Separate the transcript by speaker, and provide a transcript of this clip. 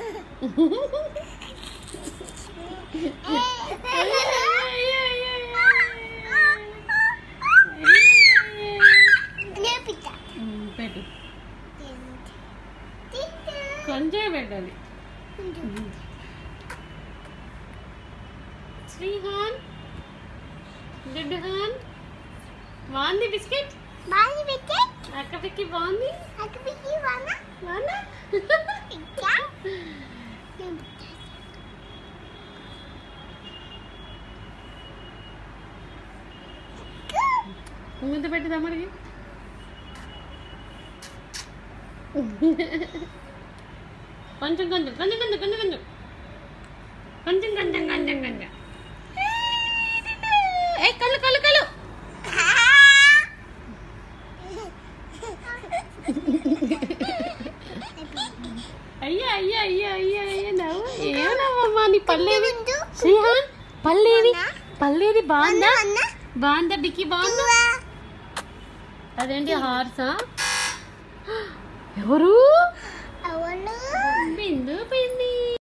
Speaker 1: ఉమ్, పెట్టు కొంచెం పెట్టాలి శ్రీహాన్ గుడ్ హాన్ బాగుంది బిస్కెట్ అక్క పిక్కి బాగుంది బాగుందా ముందు పెట్టి తమ్ముడికి కొంచెం కొంచెం కొంచెం కొంచెం కొంచెం కొంచెం కొంచెం కొంచెం కొంచెం కొంచెం ఏ కళ్ళు కళ్ళు కళ్ళు అయ్యా అయ్యా అయ్యా అయ్యా అయ్యా నవ్వు ఏం నవ్వమ్మా నీ పల్లేవి శ్రీహాన్ పల్లేవి పల్లేది బాగుందా బాగుందా బిక్కి బాగుందా అదేంటి హార్సా ఎవరు